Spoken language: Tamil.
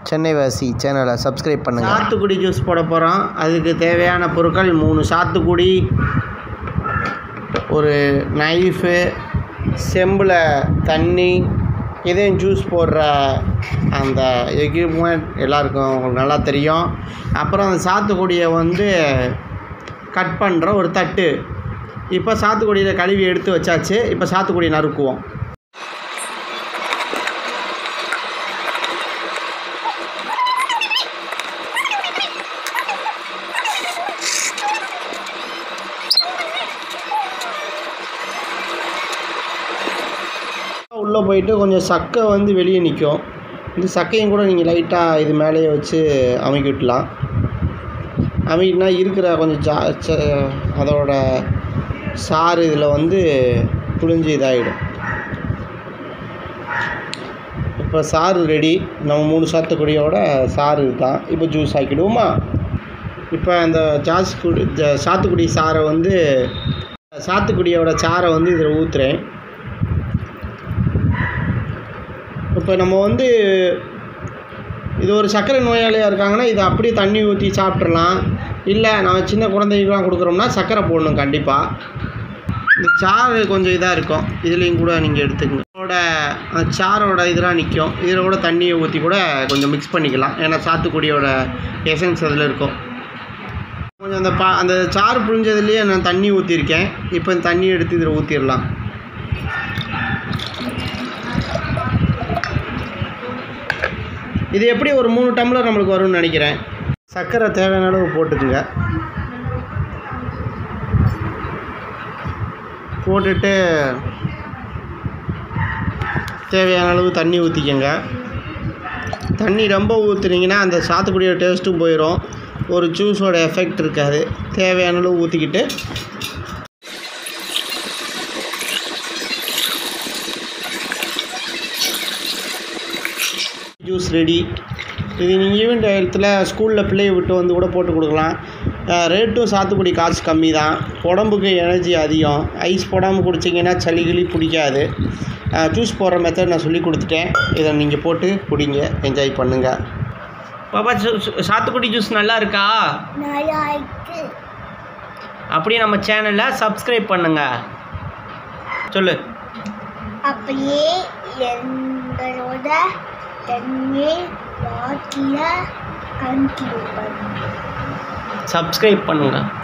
சென்னைவாசி சேனலை சப்ஸ்கிரைப் பண்ணுங்கள் சாத்துக்குடி ஜூஸ் போட போகிறோம் அதுக்கு தேவையான பொருட்கள் மூணு சாத்துக்குடி ஒரு நைஃபு செம்பில் தண்ணி இதையும் ஜூஸ் போடுற அந்த எக்யூப்மெண்ட் எல்லாருக்கும் உங்களுக்கு நல்லா தெரியும் அப்புறம் அந்த சாத்துக்குடியை வந்து கட் பண்ணுற ஒரு தட்டு இப்போ சாத்துக்குடியில் கழுவி எடுத்து வச்சாச்சு இப்போ சாத்துக்குடி நறுக்குவோம் உள்ளே போயிட்டு கொஞ்சம் சக்கை வந்து வெளியே நிற்கும் இந்த சக்கையும் கூட நீங்கள் லைட்டாக இது மேலேயே வச்சு அமைக்கி விட்டலாம் அமைக்கினா இருக்கிற கொஞ்சம் ஜா ச- அதோட சாறு இதில் வந்து புழிஞ்சு இதாகிடும் இப்போ சாறு ரெடி நம்ம மூணு சாத்துக்குடியோட சாறு தான் இப்போ ஜூஸ் ஆக்கிடுவோமா இப்போ அந்த ஜாஸ் குடி ஜ- சாத்துக்குடி சாறை வந்து சாத்துக்குடியோட சாறை வந்து இதில் ஊற்றுறேன் இப்போ நம்ம வந்து இது ஒரு சர்க்கரை நோயாளியாக இருக்காங்கன்னா இதை அப்படியே தண்ணி ஊற்றி சாப்பிட்றலாம் இல்லை நம்ம சின்ன குழந்தைகளுக்குலாம் கொடுக்குறோம்னா சர்க்கரை போடணும் கண்டிப்பாக இந்த சாறு கொஞ்சம் இதாக இருக்கும் இதுலேயும் கூட நீங்கள் எடுத்துக்கங்க இதோட அந்த சாரோட இதெல்லாம் நிற்கும் இதில் கூட தண்ணியை ஊற்றி கூட கொஞ்சம் மிக்ஸ் பண்ணிக்கலாம் ஏன்னா சாத்துக்குடியோட எசன்ஸ் அதில் இருக்கும் கொஞ்சம் அந்த பா அந்த சாறு புழிஞ்சதுலேயே நான் தண்ணி ஊற்றிருக்கேன் இப்போ இந்த தண்ணி எடுத்து இதில் ஊற்றிடலாம் இது எப்படி ஒரு மூணு டம்ளர் நம்மளுக்கு வரும்னு நினைக்கிறேன் சர்க்கரை தேவையான அளவு போட்டுக்குங்க போட்டுட்டு தேவையான அளவு தண்ணி ஊற்றிக்கங்க தண்ணி ரொம்ப ஊற்றுனீங்கன்னா அந்த சாத்துக்குடியோட டேஸ்ட்டும் போயிடும் ஒரு ஜூஸோட எஃபெக்ட் இருக்காது தேவையான அளவு ஊற்றிக்கிட்டு ஜூஸ் ரெடி இது நீங்கள் ஈவெண்ட் டயத்தில் ஸ்கூலில் பிள்ளைய விட்டு வந்து கூட போட்டு கொடுக்கலாம் அஹ் ரேட்டும் சாத்துக்குடி காசு கம்மி தான் உடம்புக்கு எனர்ஜி அதிகம் ஐஸ் போடாமல் குடிச்சிங்கன்னா சளி கிளி பிடிக்காது ஜூஸ் போடுற மெத்தட் நான் சொல்லி கொடுத்துட்டேன் இதை நீங்கள் போட்டு குடிங்க என்ஜாய் பண்ணுங்கள் பாப்பா சு- சு- சாத்துக்குடி ஜூஸ் நல்லா இருக்கா நல்லா இருக்கு அப்படியே நம்ம சேனலை சப்ஸ்கிரைப் பண்ணுங்க சொல்லு அப்படியே எங்களோட தண்ணீர் வாக்கில கண்டிப்பாக சப்ஸ்கிரைப் பண்ணுங்கள்